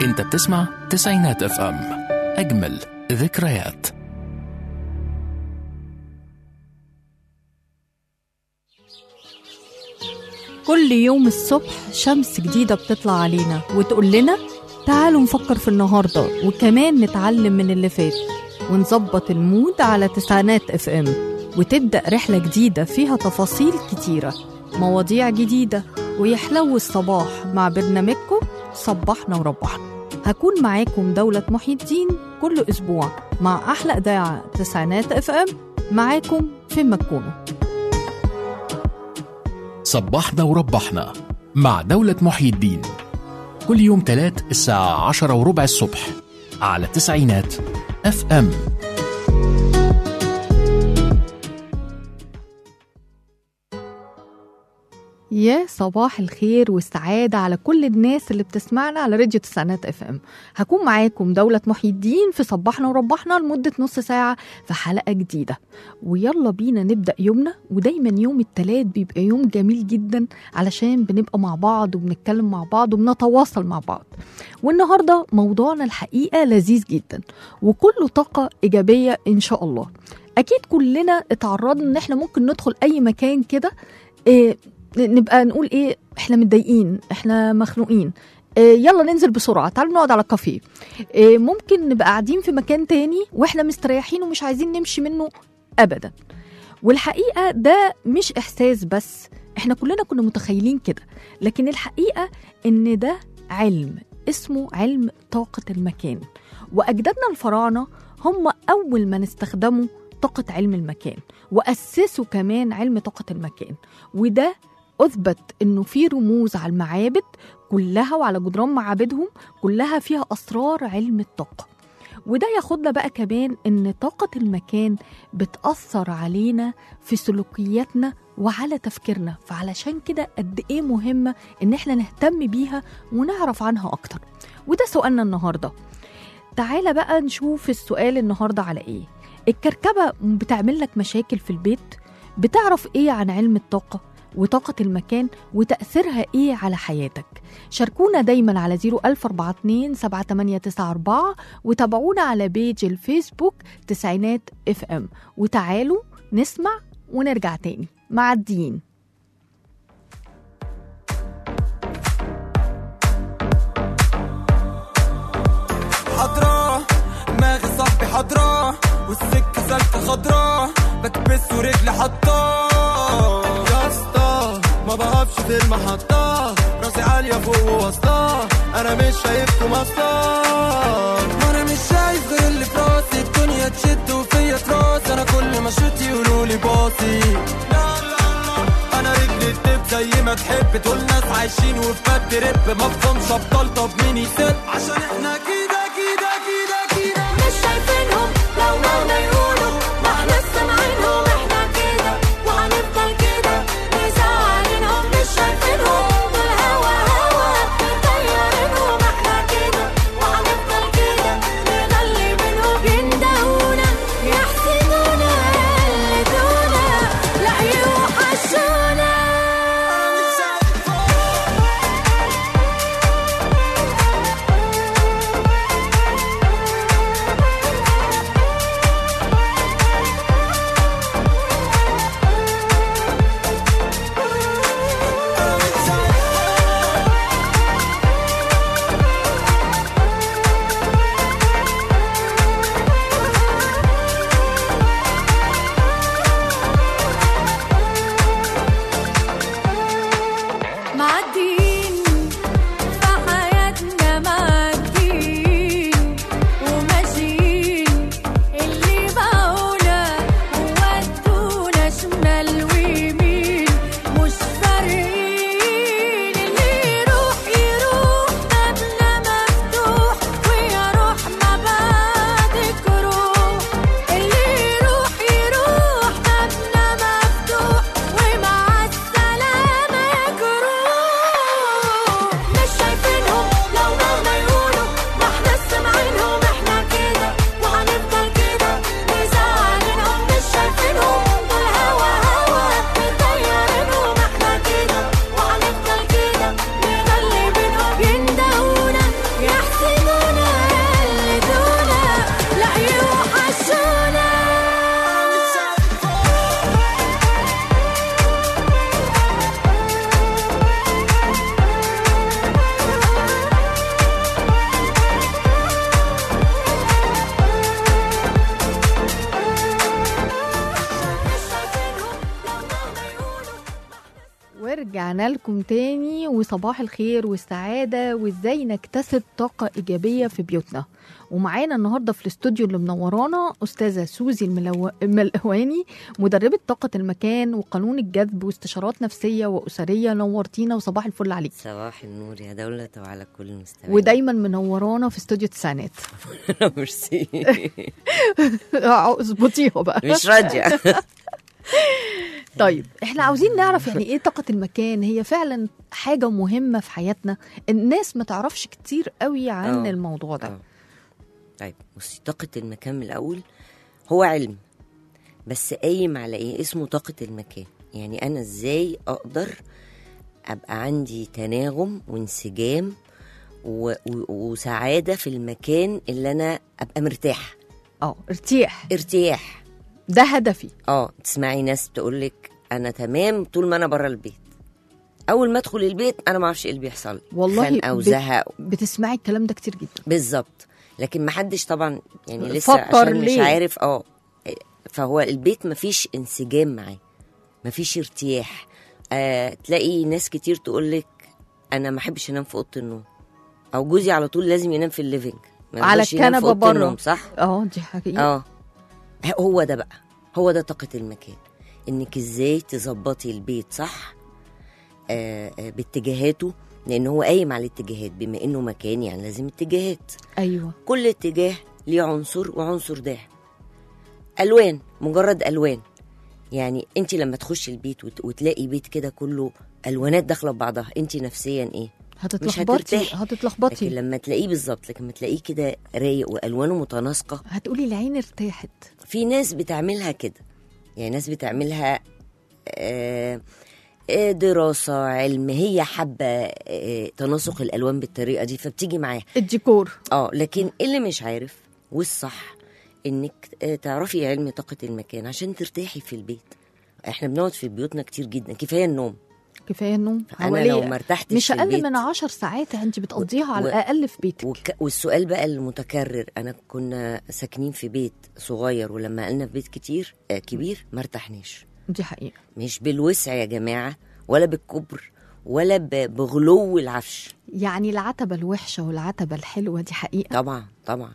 انت بتسمع تسعينات اف ام اجمل ذكريات كل يوم الصبح شمس جديدة بتطلع علينا وتقول لنا تعالوا نفكر في النهاردة وكمان نتعلم من اللي فات ونظبط المود على تسعينات اف ام وتبدأ رحلة جديدة فيها تفاصيل كتيرة مواضيع جديدة ويحلو الصباح مع برنامجكم صبحنا وربحنا هكون معاكم دولة محي الدين كل أسبوع مع أحلى إذاعة تسعينات اف ام معاكم فين ما تكونوا صبحنا وربحنا مع دولة محي الدين كل يوم تلات الساعة عشرة وربع الصبح على تسعينات اف ام يا صباح الخير والسعادة على كل الناس اللي بتسمعنا على راديو تسعينات اف ام هكون معاكم دولة محي الدين في صبحنا وربحنا لمدة نص ساعة في حلقة جديدة ويلا بينا نبدأ يومنا ودايما يوم التلات بيبقى يوم جميل جدا علشان بنبقى مع بعض وبنتكلم مع بعض وبنتواصل مع بعض والنهاردة موضوعنا الحقيقة لذيذ جدا وكله طاقة إيجابية إن شاء الله أكيد كلنا اتعرضنا إن احنا ممكن ندخل أي مكان كده إيه نبقى نقول ايه احنا متضايقين احنا مخنوقين إيه يلا ننزل بسرعه تعالوا نقعد على كافيه إيه ممكن نبقى قاعدين في مكان تاني واحنا مستريحين ومش عايزين نمشي منه ابدا والحقيقه ده مش احساس بس احنا كلنا كنا متخيلين كده لكن الحقيقه ان ده علم اسمه علم طاقه المكان واجدادنا الفراعنه هم اول من استخدموا طاقه علم المكان واسسوا كمان علم طاقه المكان وده اثبت انه في رموز على المعابد كلها وعلى جدران معابدهم كلها فيها اسرار علم الطاقه وده ياخدنا بقى كمان ان طاقه المكان بتاثر علينا في سلوكياتنا وعلى تفكيرنا فعلشان كده قد ايه مهمه ان احنا نهتم بيها ونعرف عنها اكتر وده سؤالنا النهارده تعالى بقى نشوف السؤال النهارده على ايه الكركبه بتعمل لك مشاكل في البيت بتعرف ايه عن علم الطاقه وطاقة المكان وتأثيرها إيه على حياتك شاركونا دايما على 01042 7894 وتابعونا على بيج الفيسبوك تسعينات اف ام وتعالوا نسمع ونرجع تاني مع الدين حضراه دماغي صاحبي حضراه والسكة سالكة خضراه بكبس ورجلي حطاه يا اسطى ما بقفش في المحطة راسي عالية فوق ووسطاه أنا مش شايفكم أصلا ما أنا مش شايف غير اللي في راسي الدنيا تشد وفيا تراس أنا كل ما شوت يقولولي باصي لا لا لا أنا رجلي تدب زي ما تحب دول ناس عايشين وفي مد رب ما بفهمش أبطال طب مين يسد عشان احنا كده كده كده كده مش شايفينهم لو مهما يقولوا ما احنا سامعينهم احنا كده وهنفضل كده مزعلينهم مش شايفينهم دول هوا هوا مطيرينهم احنا كده وهنفضل كده نغلي بينهم يندهونا يحسدونا يقلدونا لا يوحشونا معديين في حياتنا معديين وماشيين اللي باعونا وودونا شمال ويمين مش فارقين اللي يروح يروح بابنا مفتوح ويا روح ما بعدك روح اللي يروح يروح بابنا مفتوح ومع السلامة يجروح مش شايفينهم لو مهما يقولوا ما احنا سامعينهم احنا كده وهنفضل كده مزعلينهم مش شايفينهم دول هوا هوا مطيرينهم احنا كده ورجعنا لكم تاني وصباح الخير والسعادة وازاي نكتسب طاقة إيجابية في بيوتنا ومعانا النهاردة في الاستوديو اللي منورانا أستاذة سوزي الملو... الملقواني مدربة طاقة المكان وقانون الجذب واستشارات نفسية وأسرية نورتينا وصباح الفل عليك صباح النور يا دولة وعلى كل المستمعين ودايما منورانا في استوديو تسعينات ميرسي اظبطيها بقى مش راضية طيب احنا عاوزين نعرف يعني ايه طاقة المكان هي فعلا حاجة مهمة في حياتنا الناس ما تعرفش كتير قوي عن آه. الموضوع ده آه. طيب بصي طاقة المكان من الأول هو علم بس قايم على إيه اسمه طاقة المكان يعني أنا إزاي أقدر أبقى عندي تناغم وانسجام و... و... وسعادة في المكان اللي أنا أبقى مرتاح اه ارتياح ارتياح ده هدفي اه تسمعي ناس تقولك انا تمام طول ما انا بره البيت اول ما ادخل البيت انا ما اعرفش ايه اللي بيحصل لي. والله خنقه بت- وزهق بتسمعي الكلام ده كتير جدا بالظبط لكن ما حدش طبعا يعني لسه فكر عشان مش ليه؟ عارف اه فهو البيت ما فيش انسجام معاه ما فيش ارتياح آه تلاقي ناس كتير تقولك انا ما احبش انام في اوضه النوم او جوزي على طول لازم ينام في الليفينج ما على يرضاش ينام في الكنبة أوضة بره. النوم، صح اه دي حقيقة اه هو ده بقى هو ده طاقة المكان انك ازاي تظبطي البيت صح آه آه باتجاهاته لان هو قايم على الاتجاهات بما انه مكان يعني لازم اتجاهات ايوه كل اتجاه ليه عنصر وعنصر داعم الوان مجرد الوان يعني انت لما تخشي البيت وت- وتلاقي بيت كده كله الوانات داخله في بعضها انت نفسيا ايه هتتلخبطي هترتاحي. لكن هتتلخبطي لما تلاقيه بالظبط لكن لما تلاقيه كده رايق والوانه متناسقه هتقولي العين ارتاحت في ناس بتعملها كده يعني ناس بتعملها آه، آه، دراسة علم هي حابة آه، تناسق الألوان بالطريقة دي فبتيجي معاها الديكور اه لكن اللي مش عارف والصح انك آه، تعرفي علم طاقة المكان عشان ترتاحي في البيت احنا بنقعد في بيوتنا كتير جدا كفاية النوم كفايه النوم أنا حوالي لو ما ارتحتش مش في اقل البيت من عشر ساعات انت بتقضيها على و- الاقل في بيتك وك... والسؤال بقى المتكرر انا كنا ساكنين في بيت صغير ولما قلنا في بيت كتير آه كبير ما ارتحناش دي حقيقه مش بالوسع يا جماعة ولا بالكبر ولا ب- بغلو العفش يعني العتبه الوحشه والعتبه الحلوه دي حقيقه طبعا طبعا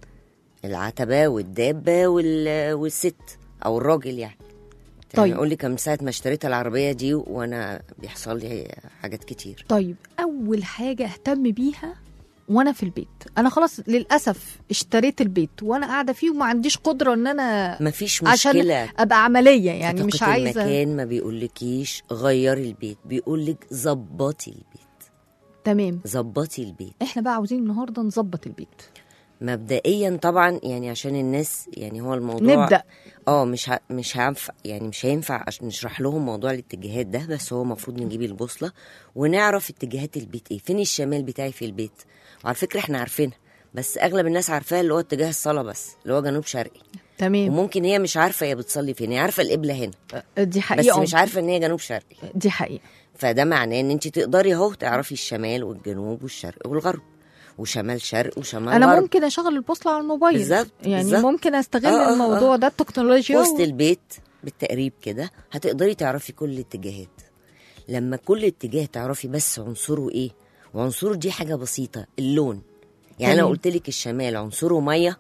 العتبة والدابة وال... والست أو الراجل يعني طيب. يعني أقول لك من ساعة ما اشتريت العربية دي وأنا بيحصل لي حاجات كتير طيب اول حاجه اهتم بيها وانا في البيت انا خلاص للاسف اشتريت البيت وانا قاعده فيه وما عنديش قدره ان انا مفيش عشان مشكلة ابقى عمليه في يعني مش طاقة عايزه المكان ما بيقولكيش غيري البيت بيقولك ظبطي البيت تمام ظبطي البيت احنا بقى عاوزين النهارده نظبط البيت مبدئيا طبعا يعني عشان الناس يعني هو الموضوع نبدا اه مش ه... مش هينفع يعني مش هينفع عشان نشرح لهم موضوع الاتجاهات ده بس هو المفروض نجيب البوصله ونعرف اتجاهات البيت ايه فين الشمال بتاعي في البيت وعلى فكره احنا عارفينها بس اغلب الناس عارفاها اللي هو اتجاه الصلاه بس اللي هو جنوب شرقي تمام وممكن هي مش عارفه هي بتصلي فين هي عارفه القبله هنا دي بس حقيقه مش عارفه ان هي جنوب شرقي دي حقيقه فده معناه ان انت تقدري اهو تعرفي الشمال والجنوب والشرق والغرب وشمال شرق وشمال انا غرب ممكن اشغل البوصله على الموبايل بالظبط، يعني بالظبط. ممكن استغل آه، آه، الموضوع آه. ده التكنولوجيا وسط و... البيت بالتقريب كده هتقدري تعرفي كل الاتجاهات لما كل اتجاه تعرفي بس عنصره ايه وعنصره دي حاجه بسيطه اللون يعني انا تمام. قلت لك الشمال عنصره ميه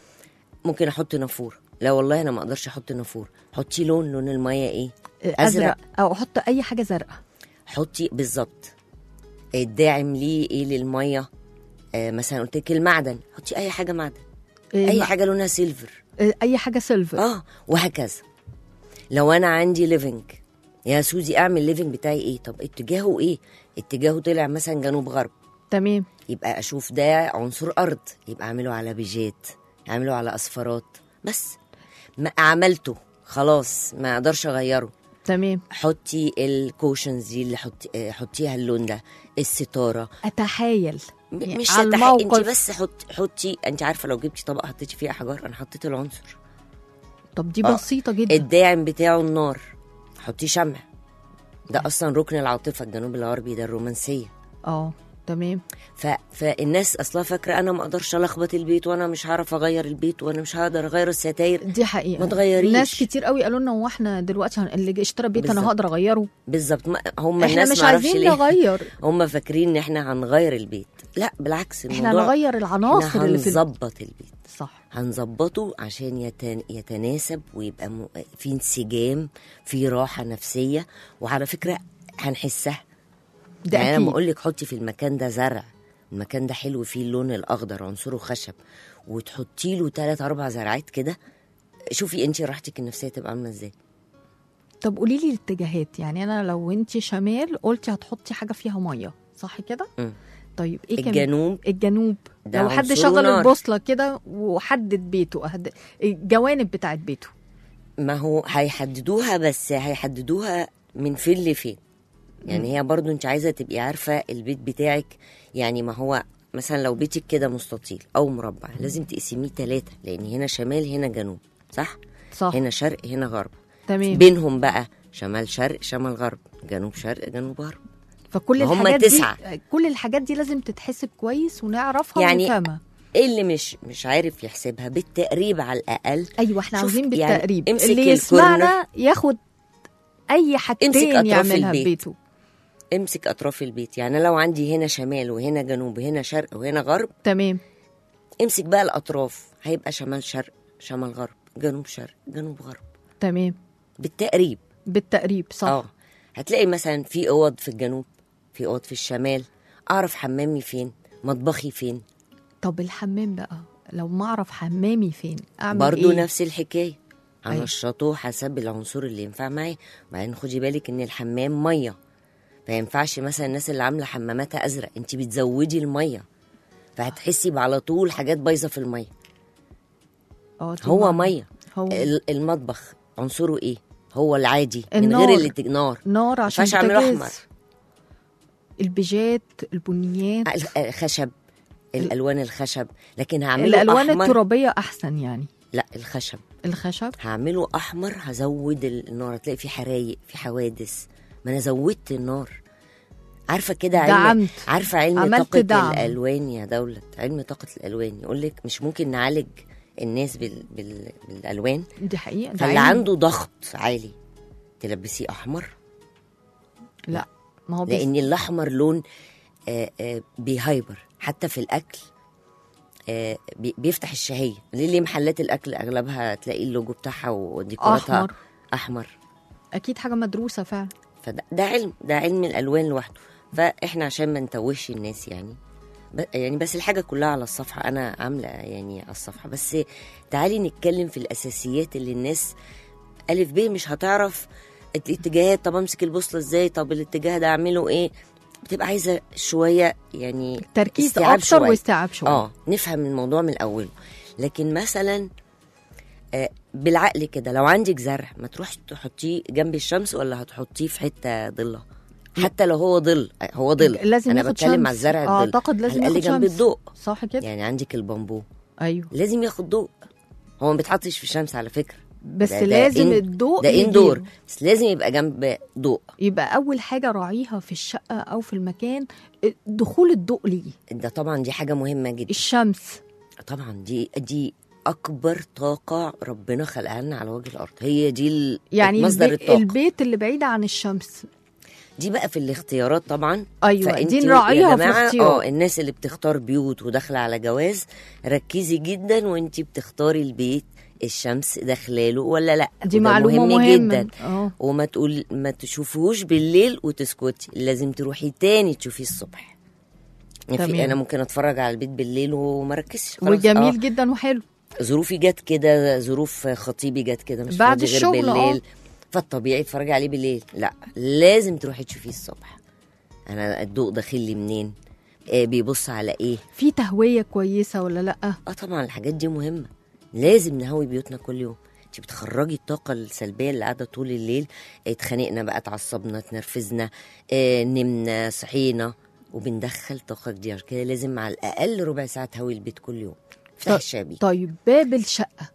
ممكن احط نافور لا والله انا ما اقدرش احط نافور حطي لون لون الميه ايه ازرق او احط اي حاجه زرقاء حطي بالظبط الداعم ليه ايه للميه آه مثلا قلت لك المعدن حطي اي حاجه معدن إيه، اي ما- حاجه لونها سيلفر إيه، اي حاجه سيلفر اه وهكذا لو انا عندي ليفنج يا سوزي اعمل ليفنج بتاعي ايه طب اتجاهه ايه اتجاهه طلع مثلا جنوب غرب تمام يبقى اشوف ده عنصر ارض يبقى اعمله على بيجات اعمله على اصفارات بس ما عملته خلاص ما اقدرش اغيره تمام حطي الكوشنز دي اللي حطي آه، حطيها اللون ده الستاره اتحايل م- يعني مش على هتحقق انت الموقف. بس حطي حطي انت عارفه لو جبتي طبق حطيتي فيه احجار انا حطيت العنصر طب دي آه، بسيطه جدا الداعم بتاعه النار حطيه شمع ده اصلا ركن العاطفه الجنوب الغربي ده الرومانسيه اه تمام ف... فالناس اصلا فاكره انا ما اقدرش الخبط البيت وانا مش هعرف اغير البيت وانا مش هقدر اغير الستاير دي حقيقه ما تغيريش. ناس كتير قوي قالوا لنا هو احنا دلوقتي هن- اللي اشترى بيت انا بالظبط. هقدر اغيره بالظبط ما- هم احنا الناس مش ما اعرفش عايزين ليه نغير هم فاكرين ان احنا هنغير البيت لا بالعكس احنا الموضوع نغير العناصر احنا اللي في ال- هنظبط البيت صح هنظبطه عشان يتن... يتناسب ويبقى م... في انسجام في راحه نفسيه وعلى فكره هنحسها ده يعني انا اكيد بقول لك حطي في المكان ده زرع المكان ده حلو فيه اللون الاخضر عنصره خشب وتحطي له ثلاث اربع زرعات كده شوفي انت راحتك النفسيه تبقى عامله ازاي طب قولي لي الاتجاهات يعني انا لو انت شمال قلتي هتحطي حاجه فيها ميه صح كده مم. طيب ايه كمان الجنوب الجنوب ده لو حد عنصره شغل نار. البوصله كده وحدد بيته أهد... الجوانب بتاعت بيته ما هو هيحددوها بس هيحددوها من فين لفين يعني هي برضو انت عايزه تبقي عارفه البيت بتاعك يعني ما هو مثلا لو بيتك كده مستطيل او مربع لازم تقسميه ثلاثه لان هنا شمال هنا جنوب صح صح هنا شرق هنا غرب تمام بينهم بقى شمال شرق شمال غرب جنوب شرق جنوب غرب فكل هم الحاجات تسعة. دي كل الحاجات دي لازم تتحسب كويس ونعرفها يعني ونفهمها ايه اللي مش مش عارف يحسبها بالتقريب على الاقل ايوه احنا شوف عاوزين يعني بالتقريب امسك اللي الكورنر. يسمعنا ياخد اي حاجتين أطراف يعملها البيت. في بيته امسك اطراف البيت يعني لو عندي هنا شمال وهنا جنوب وهنا شرق وهنا غرب تمام امسك بقى الاطراف هيبقى شمال شرق شمال غرب جنوب شرق جنوب غرب تمام بالتقريب بالتقريب صح اه هتلاقي مثلا في اوض في الجنوب في اوض في الشمال اعرف حمامي فين مطبخي فين طب الحمام بقى لو ما اعرف حمامي فين اعمل برضو ايه نفس الحكايه أيوة. هنشطه حسب العنصر اللي ينفع معاه وبعدين خدي بالك ان الحمام ميه ما ينفعش مثلا الناس اللي عامله حماماتها ازرق انت بتزودي الميه فهتحسي على طول حاجات بايظه في الميه اه دي هو معنى. ميه هو ال- المطبخ عنصره ايه هو العادي من النار. غير اللي نار نار عشان ينفعش أعمله بوتاجاز. أحمر. البيجات البنيات ال- الخشب الالوان الخشب لكن هعمله الالوان احمر الترابيه احسن يعني لا الخشب الخشب هعمله احمر هزود النار هتلاقي في حرايق في حوادث ما انا زودت النار عارفه كده علم دعمت. عارفه علم عملت طاقه دعم. الالوان يا دولت علم طاقه الالوان يقول لك مش ممكن نعالج الناس بال... بال... بالالوان دي حقيقه ده فاللي علم. عنده ضغط عالي تلبسيه احمر لا ما هو بس لان الاحمر لون آه، آه، بيهايبر حتى في الاكل آه، بي- بيفتح الشهيه ليه ليه محلات الاكل اغلبها تلاقي اللوجو بتاعها وديكوراتها أحمر. احمر اكيد حاجه مدروسه فعلا فده ده علم ده علم الالوان لوحده فاحنا عشان ما نتوهش الناس يعني ب- يعني بس الحاجه كلها على الصفحه انا عامله يعني على الصفحه بس تعالي نتكلم في الاساسيات اللي الناس الف ب مش هتعرف الاتجاهات طب امسك البوصله ازاي طب الاتجاه ده اعمله ايه بتبقى عايزه شويه يعني تركيز استيعاب اكتر شوية. واستيعاب شويه اه نفهم الموضوع من اوله لكن مثلا آه، بالعقل كده لو عندك زرع ما تروح تحطيه جنب الشمس ولا هتحطيه في حته ضله حتى لو هو ظل آه، هو ظل لازم انا ياخد بتكلم شمس على الزرع الظل اعتقد لازم على ياخد الأقل جنب شمس الضوء صح كده يعني عندك البامبو ايوه لازم ياخد ضوء هو ما بيتحطش في الشمس على فكره بس ده- ده لازم إن- الضوء ده يجيله. اندور بس لازم يبقى جنب ضوء يبقى اول حاجه راعيها في الشقه او في المكان دخول الضوء ليه ده طبعا دي حاجه مهمه جدا الشمس طبعا دي دي اكبر طاقه ربنا خلقها لنا على وجه الارض هي دي ال- يعني مصدر البي... الطاقه البيت اللي بعيد عن الشمس دي بقى في الاختيارات طبعا ايوه فأنتوا دي نراعيها يا في جماعة، الاختيار اه الناس اللي بتختار بيوت وداخله على جواز ركزي جدا وانت بتختاري البيت الشمس داخلاله ولا لا دي وده معلومه مهم مهمه جدا اه وما تقول ما تشوفوش بالليل وتسكتي لازم تروحي تاني تشوفيه الصبح يعني تمام. في انا ممكن اتفرج على البيت بالليل وما ركزش خلاص وجميل آه. جدا وحلو ظروفي جت كده ظروف خطيبي جت كده مش بعد فاضي غير الشغل، آه. بالليل فالطبيعي تتفرجي عليه بالليل لا لازم تروحي تشوفيه الصبح انا الضوء داخل لي منين آه بيبص على ايه في تهويه كويسه ولا لا اه طبعا الحاجات دي مهمه لازم نهوي بيوتنا كل يوم انت بتخرجي الطاقه السلبيه اللي قاعده طول الليل اتخانقنا بقى اتعصبنا اتنرفزنا آه نمنا صحينا وبندخل طاقه جديده عشان كده لازم على الاقل ربع ساعه تهوي البيت كل يوم افتح طيب. الشبابيك طيب باب الشقه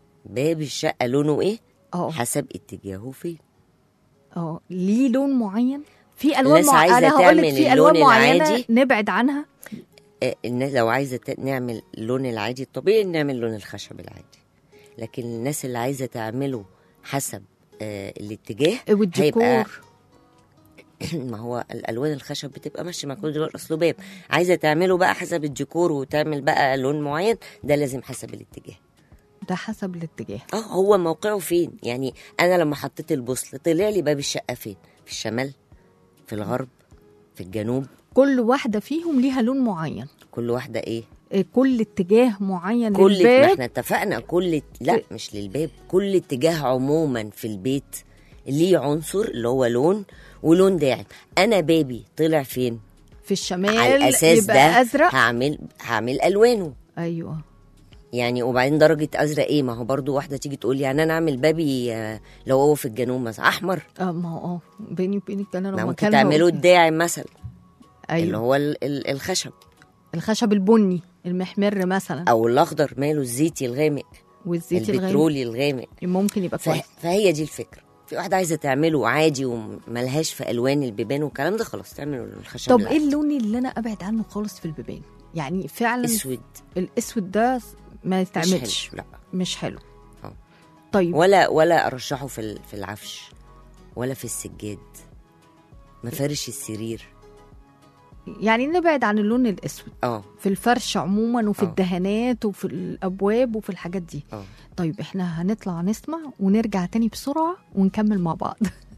باب الشقه لونه ايه اه حسب اتجاهه فين اه ليه لون معين في الوان الناس مع... عايزة انا هقول لك تعمل في الوان اللون معينه العادي. نبعد عنها آه، الناس لو عايزه ت- نعمل اللون العادي الطبيعي نعمل لون الخشب العادي لكن الناس اللي عايزه تعمله حسب آه الاتجاه هيبقى والديكور ما هو الالوان الخشب بتبقى ماشيه مع كل دول اصله باب عايزه تعمله بقى حسب الديكور وتعمل بقى لون معين ده لازم حسب الاتجاه ده حسب الاتجاه اه هو موقعه فين يعني انا لما حطيت البوصله طلع لي باب الشقه فين في الشمال في الغرب في الجنوب كل واحده فيهم ليها لون معين كل واحده ايه إيه، كل اتجاه معين كل ما للباب احنا اتفقنا كل لا مش للباب كل اتجاه عموما في البيت ليه عنصر اللي هو لون ولون داعم انا بابي طلع فين في الشمال على الاساس يبقى ده ازرق هعمل هعمل الوانه ايوه يعني وبعدين درجه ازرق ايه ما هو برضو واحده تيجي تقول لي يعني انا اعمل بابي آه، لو هو في الجنوب مثلا احمر اه ما هو اه بيني وبينك انا ما لما ممكن كان تعمله هقول- الداعم مثلا ايوه اللي هو ال- ال- الخشب الخشب البني المحمر مثلا او الاخضر ماله الزيتي الغامق والزيت الغامق البترولي الغامق ممكن يبقى كويس فه... فهي دي الفكره في واحده عايزه تعمله عادي وملهاش في الوان البيبان والكلام ده خلاص تعمله الخشب طب العادي. ايه اللون اللي انا ابعد عنه خالص في البيبان يعني فعلا اسود الاسود ده ما مش يتعملش حلو لا مش حلو آه. طيب ولا ولا ارشحه في ال- في العفش ولا في السجاد مفارش السرير يعني نبعد عن اللون الاسود اه في الفرش عموما وفي آه. الدهانات وفي الابواب وفي الحاجات دي اه طيب احنا هنطلع نسمع ونرجع تاني بسرعه ونكمل مع بعض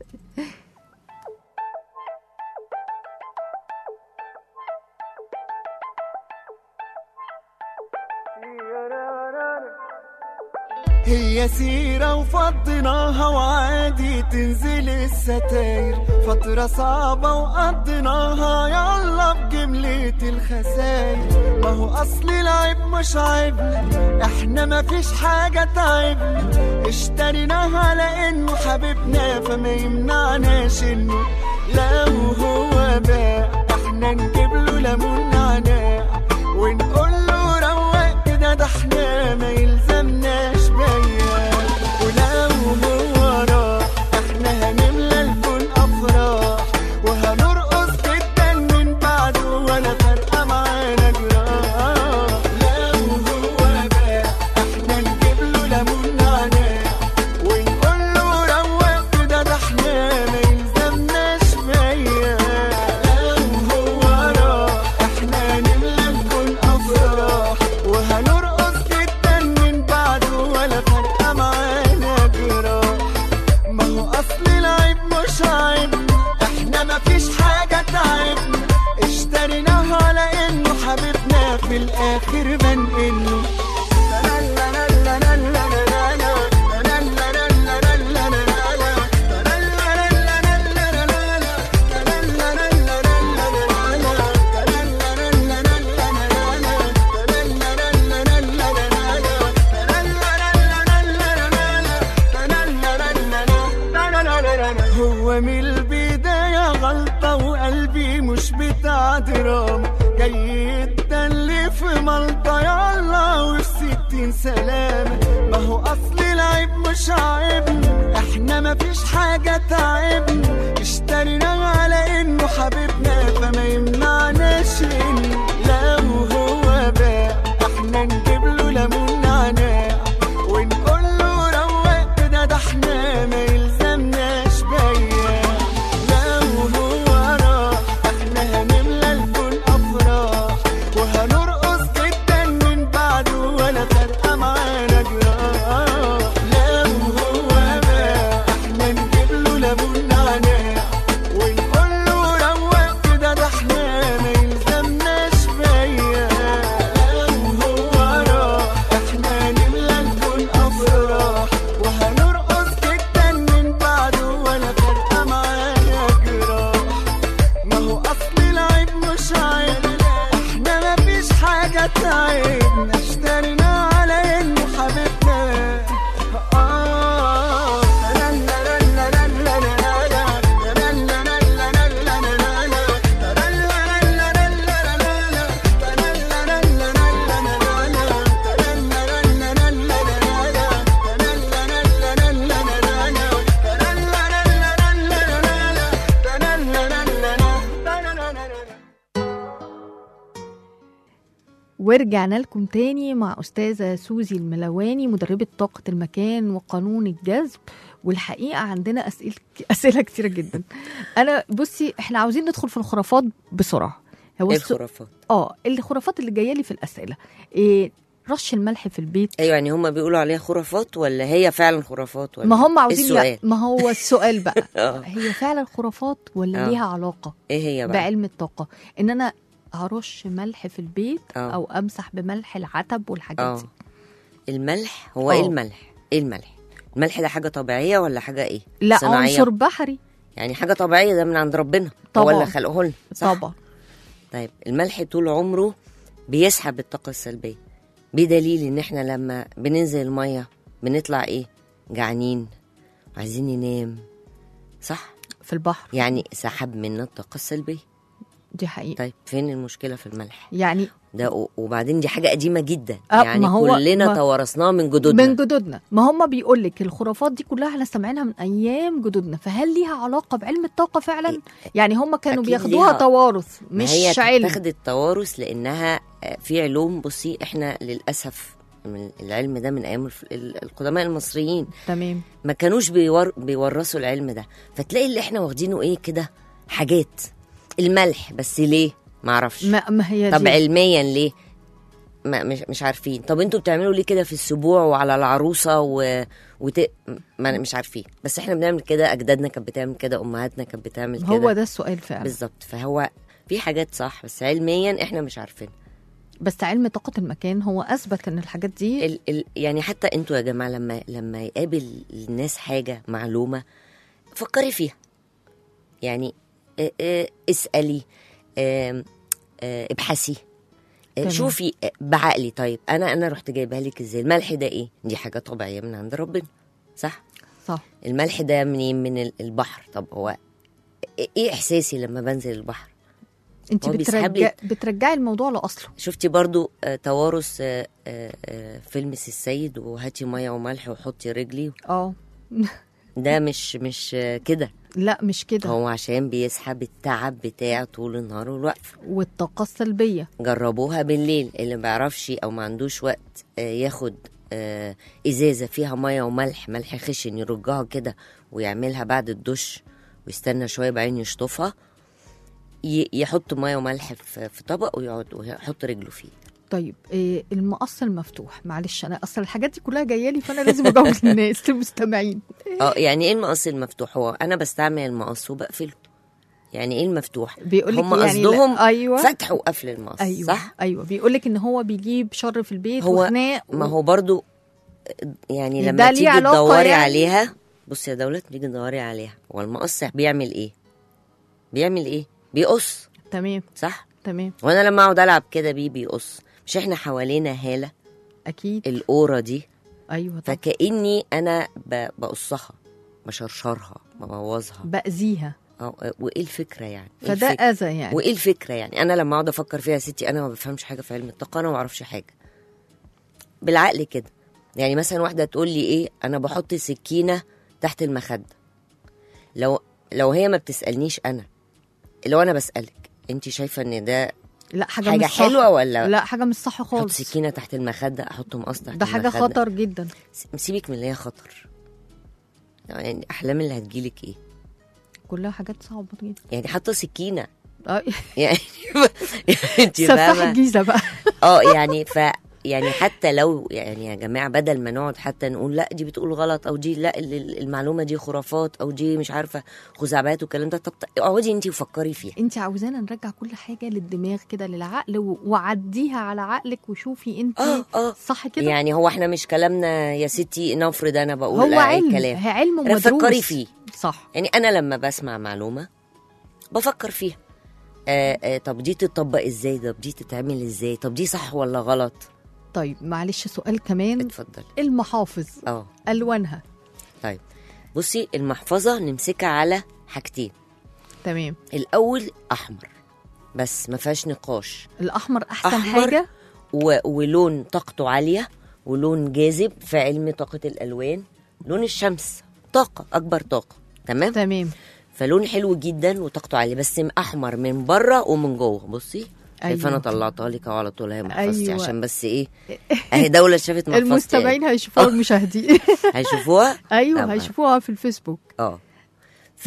هي سيرة وفضيناها وعادي تنزل الستاير فترة صعبة وقضيناها يلا بجملة الخساير ما هو أصل العيب مش عيبنا احنا ما فيش حاجة تعبنا اشتريناها لأنه حبيبنا فما يمنعناش انه لو هو باع احنا نجيب له ليمون نعناع ونقول له روق كده ده احنا ما يلزمناش بيا ولو هو راح احنا هنملى الكون افراح وهنرقص جدا من بعده ولا فارقه معانا جراح لو هو باع احنا نجيب له ليمون نعناع ونقول له روق كده ده احنا ما يلزمناش بيا لو هو راح احنا نملى الكون افراح وهنرقص جدا من بعده ولا فارقه معانا جراح ما هو اصل العيب مش عيبنا احنا ما فيش حاجه تعبنا اشتريناها لانه حبيبنا في الاخر بنقله هو من البداية غلطة وقلبي مش بتاع دراما جاي يتدلي في ملطة يلا والستين سلامة ما هو أصل العيب مش عيبنا احنا ما فيش حاجة تعبنا اشتريناه على انه حبيبنا فما يمنعناش انه لو هو باع احنا نجيب له ليمون نعناع ونقول له روق كده ده احنا ما يلزمناش بيا لو هو راح احنا هنملى الكون افراح وهنرقص جدا من بعده ولا فارقه معانا جراح لو هو باع احنا نجيب له ليمون نعناع ونقول له روق كده ده احنا ما يلزمناش بيا لو هو راح احنا نملى الكون افراح وهنرقص جدا من بعده ولا فارقه معانا جراح ما هو اصل العيب مش عيب احنا ما فيش حاجه تعبنا اشتريناه على انه حبيبنا آه. ورجعنا لكم تاني مع أستاذة سوزي الملواني مدربة طاقة المكان وقانون الجذب والحقيقة عندنا أسئلة أسئلة كتيرة جدا أنا بصي إحنا عاوزين ندخل في الخرافات بسرعة هو ايه السؤ- الخرافات اه الخرافات اللي جايه لي في الاسئله إيه رش الملح في البيت ايوه يعني هم بيقولوا عليها خرافات ولا هي فعلا خرافات ولا ما هم إيه عاوزين السؤال ما هو السؤال بقى آه. هي فعلا خرافات ولا آه. ليها علاقه ايه هي بقى بعلم الطاقه ان انا هرش ملح في البيت آه. او امسح بملح العتب والحاجات اه دي الملح هو آه. ايه الملح ايه الملح الملح ده حاجه طبيعيه ولا حاجه ايه لا صناعية؟ عنصر بحري يعني حاجه طبيعيه ده من عند ربنا هو طبعاً. اللي خلقه لنا صح طبعا طيب الملح طول عمره بيسحب الطاقة السلبية بدليل ان احنا لما بننزل المية بنطلع ايه جعانين عايزين ننام صح في البحر يعني سحب منا الطاقة السلبية دي حقيقه طيب فين المشكلة في الملح يعني ده و- وبعدين دي حاجة قديمة جدا آه، يعني ما هو- كلنا ما- توارثناها من جدودنا من جدودنا ما هم بيقول لك الخرافات دي كلها احنا سامعينها من ايام جدودنا فهل ليها علاقه بعلم الطاقه فعلا يعني هم كانوا أكيد بياخدوها ليها. توارث ما مش هي علم تاخد التوارث لانها آه، في علوم بصي احنا للاسف من العلم ده من ايام الف- ال- القدماء المصريين تمام ما كانوش بيور... بيورثوا العلم ده فتلاقي اللي احنا واخدينه ايه كده حاجات الملح بس ليه ما اعرفش ما, ما هي طب دي علميا ليه ما مش مش عارفين طب انتوا بتعملوا ليه كده في السبوع وعلى العروسه و... وت... ما مش عارفين بس احنا بنعمل كده اجدادنا كانت بتعمل كده امهاتنا كانت بتعمل كده هو ده السؤال فعلا بالظبط فهو في حاجات صح بس علميا احنا مش عارفين بس علم طاقة المكان هو أثبت إن الحاجات دي ال ال يعني حتى انتوا يا جماعه لما لما يقابل الناس حاجه معلومه فكري فيها يعني اه اه اسالي اه اه ابحثي اه تمام. شوفي اه بعقلي طيب انا انا رحت جايبها لك ازاي الملح ده ايه دي حاجه طبيعيه من عند ربنا صح صح الملح ده منين من ال- البحر طب هو ايه احساسي لما بنزل البحر أنت هو بيسحب بترجع لي- بترجعي الموضوع لأصله شفتي برضو آه، توارث آه، آه، آه، فيلم سي السيد وهاتي ميه وملح وحطي رجلي اه ده مش مش آه، كده لا مش كده هو عشان بيسحب التعب بتاعه طول النهار والوقف والطاقة السلبية جربوها بالليل اللي ما بيعرفش او ما عندوش وقت آه، ياخد آه، ازازه فيها ميه وملح ملح خشن يرجها كده ويعملها بعد الدش ويستنى شويه بعدين يشطفها ي- يحط ميه وملح في في طبق ويقعد ويحط رجله فيه طيب إيه المقص المفتوح معلش أنا أصل الحاجات دي كلها جاية لي فأنا لازم أجاوب الناس المستمعين اه يعني ايه المقص المفتوح هو انا بستعمل المقص وبقفله يعني ايه المفتوح بيقول لك هم يعني لا- قصدهم أيوه فتح وقفل المقص أيوه صح أيوه بيقول لك إن هو بيجيب شر في البيت هو وخناق ما و- هو برضو يعني ده لما ليه تيجي علاقة تدوري يعني؟ عليها بصي يا دولت تيجي تدوري عليها هو المقص بيعمل ايه بيعمل ايه بيقص تمام صح تمام وانا لما اقعد العب كده بيه بيقص مش احنا حوالينا هاله أكيد الاورا دي أيوه طبعا فكاني انا ب- بقصها بشرشرها ببوظها بأذيها اه وايه الفكره يعني إيه فده الفكرة؟ أذى يعني وايه الفكره يعني انا لما اقعد افكر فيها يا ستي انا ما بفهمش حاجه في علم الطاقه انا ما اعرفش حاجه بالعقل كده يعني مثلا واحده تقول لي ايه انا بحط سكينه تحت المخده لو لو هي ما بتسالنيش انا لو انا بسالك انت شايفه ان ده لا حاجة, حاجه مش صح. حلوه ولا لا حاجة مش صح احط خالص سكينه تحت المخده احط مقص تحت ده حاجة المخدة. خطر جدا س- سيبك من اللي هي خطر يعني احلام اللي هتجيلك ايه كلها حاجات صعبة جدا يعني حاطه سكينه آه، يعني انت سفاح فاهمه الجيزة بقى اه يعني ف يعني حتى لو يعني يا جماعه بدل ما نقعد حتى نقول لا دي بتقول غلط او دي لا ال- ال- المعلومه دي خرافات او دي مش عارفه خزعبلات والكلام ده طب اقعدي انت وفكري فيها انت عاوزانا نرجع كل حاجة للدماغ كده للعقل و- وعديها على عقلك وشوفي انت اه اه صح كده يعني هو احنا مش كلامنا يا ستي نفرض انا بقول هو أي علم كلام هي علم أنا مدروس فكري فيه. صح يعني انا لما بسمع معلومه بفكر فيها آه آه طب دي تطبق ازاي طب دي تتعمل ازاي طب دي صح ولا غلط طيب معلش سؤال كمان اتفضل المحافظ اه الوانها طيب بصي المحفظه نمسكها على حاجتين تمام الاول احمر بس ما فيهاش نقاش الاحمر احسن أحمر. حاجة و... ولون طاقته عاليه ولون جاذب في علم طاقه الالوان لون الشمس طاقه اكبر طاقه تمام تمام فلون حلو جدا وطاقته عاليه بس احمر من بره ومن جوه بصي شايفه انا أيوة. طلعتها لك أهو على طول هي محفظتي أيوة. عشان بس ايه اهي دوله شافت محفظتي المستمعين هيشوفوها المشاهدين هيشوفوها ايوه طبعاً. هيشوفوها في الفيسبوك اه ف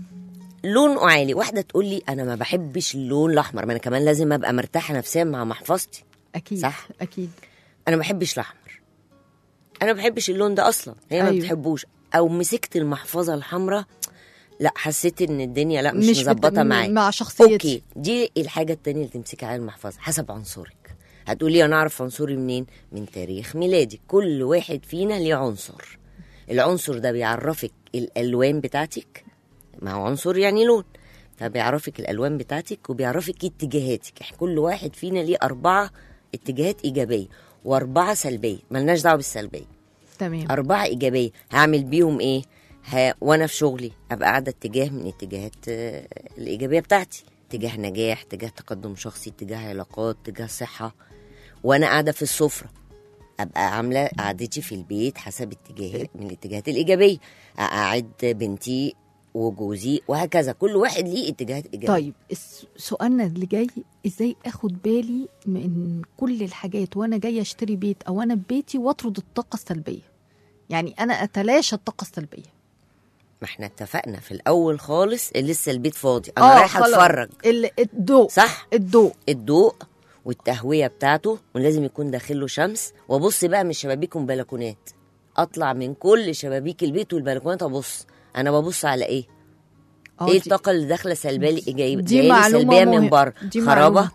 لون عالي واحده تقول لي انا ما بحبش اللون الاحمر ما انا كمان لازم ابقى مرتاحه نفسيا مع محفظتي اكيد صح. اكيد انا ما بحبش الاحمر انا ما بحبش اللون ده اصلا هي ما أيوة. بتحبوش او مسكت المحفظه الحمراء لا حسيت ان الدنيا لا مش, مش مش بت- مظبطه م- معايا مع شخصيتي. اوكي دي الحاجه التانية اللي تمسكي عليها المحفظه حسب عنصرك هتقولي انا اعرف عنصري منين من تاريخ ميلادي كل واحد فينا ليه عنصر العنصر ده بيعرفك الالوان بتاعتك ما هو عنصر يعني لون فبيعرفك الالوان بتاعتك وبيعرفك اتجاهاتك إحنا كل واحد فينا ليه اربعه اتجاهات ايجابيه واربعه سلبيه ملناش دعوه بالسلبيه تمام أربعة إيجابية هعمل بيهم إيه؟ ها وأنا في شغلي أبقى قاعدة اتجاه من اتجاهات آه، الإيجابية بتاعتي اتجاه نجاح اتجاه تقدم شخصي اتجاه علاقات اتجاه صحة وأنا قاعدة في السفرة أبقى عاملة قعدتي في البيت حسب اتجاهات من الاتجاهات الإيجابية أقعد بنتي وجوزي وهكذا كل واحد ليه اتجاهات إيجابية طيب الس- سؤالنا اللي جاي ازاي اخد بالي من كل الحاجات وانا جايه اشتري بيت او انا ببيتي واطرد الطاقه السلبيه يعني انا اتلاشى الطاقه السلبيه ما احنا اتفقنا في الأول خالص لسه البيت فاضي أنا رايحة خلاص. أتفرج ال- الضوء صح؟ الضوء الضوء والتهويه بتاعته ولازم يكون داخله شمس وابص بقى من شبابيك وبلكونات اطلع من كل شبابيك البيت والبلكونات ابص انا ببص على ايه آه، ايه دي- الطاقه اللي داخله سلبيه لي ايجابيه دي جاية لي معلومة سلبيه من مهم- بره دي خرابه معلومة.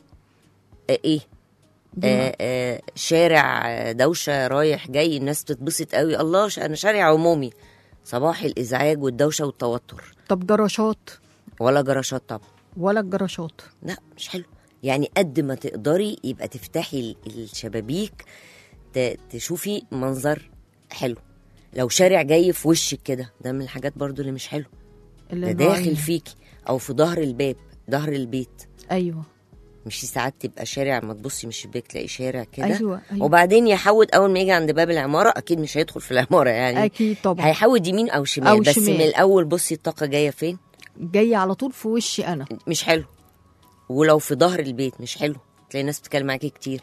آه ايه دي آه آه شارع آه، دوشه رايح جاي الناس بتتبسط قوي الله ش- انا شارع عمومي صباح الازعاج والدوشه والتوتر طب جراشات ولا جراشات طبعا ولا الجراشات لا مش حلو يعني قد ما تقدري يبقى تفتحي ال- الشبابيك ت- تشوفي منظر حلو لو شارع جاي في وشك كده ده من الحاجات برضو اللي مش حلو اللي ده نوعين. داخل فيكي او في ظهر الباب ظهر البيت ايوه مش ساعات تبقى شارع ما تبصي من الشباك تلاقي شارع كده أيوة، أيوة. وبعدين يحود اول ما يجي عند باب العماره اكيد مش هيدخل في العماره يعني اكيد طبعا هيحود يمين او شمال أو بس شمال. من الاول بصي الطاقه جايه فين جايه على طول في وشي انا مش حلو ولو في ظهر البيت مش حلو تلاقي ناس بتتكلم معاكي كتير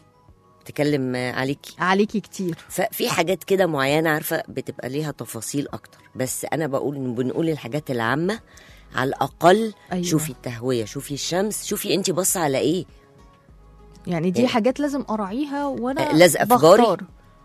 بتتكلم آه، عليكي عليكي كتير ففي حاجات كده معينه عارفه بتبقى ليها تفاصيل اكتر بس انا بقول ان بنقول الحاجات العامه على الاقل أيوة. أيوة. شوفي التهويه شوفي الشمس شوفي انت باصه على ايه يعني دي إيه. حاجات لازم اراعيها وانا آه، لازقة في جاري؟ بختار.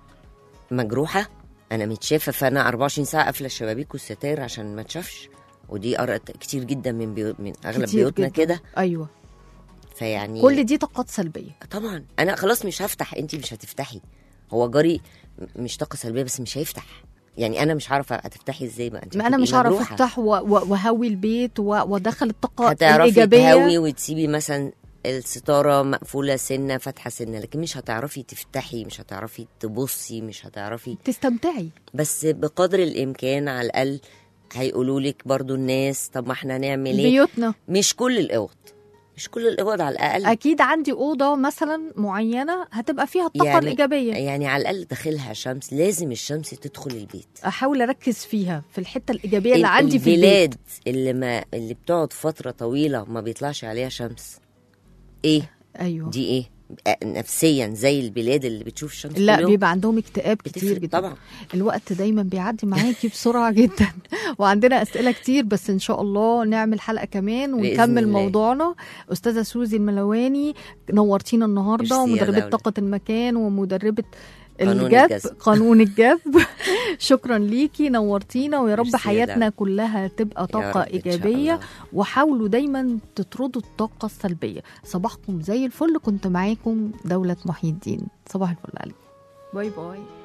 مجروحه انا متشافه فانا 24 ساعه قافله الشبابيك والستاير عشان ما تشافش ودي قرأت كتير جدا من بيو... من اغلب كتير بيوتنا جداً. كده ايوه فيعني كل دي طاقات سلبيه طبعا انا خلاص مش هفتح انت مش هتفتحي هو جاري م- مش طاقه سلبيه بس مش هيفتح يعني انا مش عارفه هتفتحي ازاي بقى انت ما انا هتبقي مش هعرف مجروحة. افتح و- و- واهوي البيت و- وادخل الطاقه هتعرفي الايجابيه تهوي وتسيبي مثلا الستاره مقفوله سنه فاتحه سنه لكن مش هتعرفي تفتحي مش هتعرفي تبصي مش هتعرفي تستمتعي بس بقدر الامكان على الاقل هيقولوا لك برضو الناس طب ما احنا نعمل ايه بيوتنا مش كل الاوض مش كل الاوض على الاقل اكيد عندي اوضه مثلا معينه هتبقى فيها الطاقه يعني- الايجابيه يعني على الاقل داخلها شمس لازم الشمس تدخل البيت احاول اركز فيها في الحته الايجابيه اللي عندي في البيت البلاد اللي ما اللي بتقعد فتره طويله ما بيطلعش عليها شمس ايه ايوه دي ايه آه، نفسيا زي البلاد اللي بتشوف الشمس لا كل يوم بيبقى عندهم اكتئاب كتير بتفرق جدا طبعا الوقت دايما بيعدي معاكي بسرعه جدا وعندنا اسئله كتير بس ان شاء الله نعمل حلقه كمان بإذن ونكمل الله. موضوعنا استاذه سوزي الملواني نورتينا النهارده ميرسي يا ومدربه دولة. طاقه المكان ومدربه قانون الجذب الجذب. قانون الجذب شكرا ليكي نورتينا ويا رب ميرسي يا حياتنا دولة. كلها تبقى يا طاقه رب إن شاء ايجابيه الله. وحاولوا دايما تطردوا الطاقه السلبيه صباحكم زي الفل كنت معاكم دوله محي الدين صباح الفل عليكم باي باي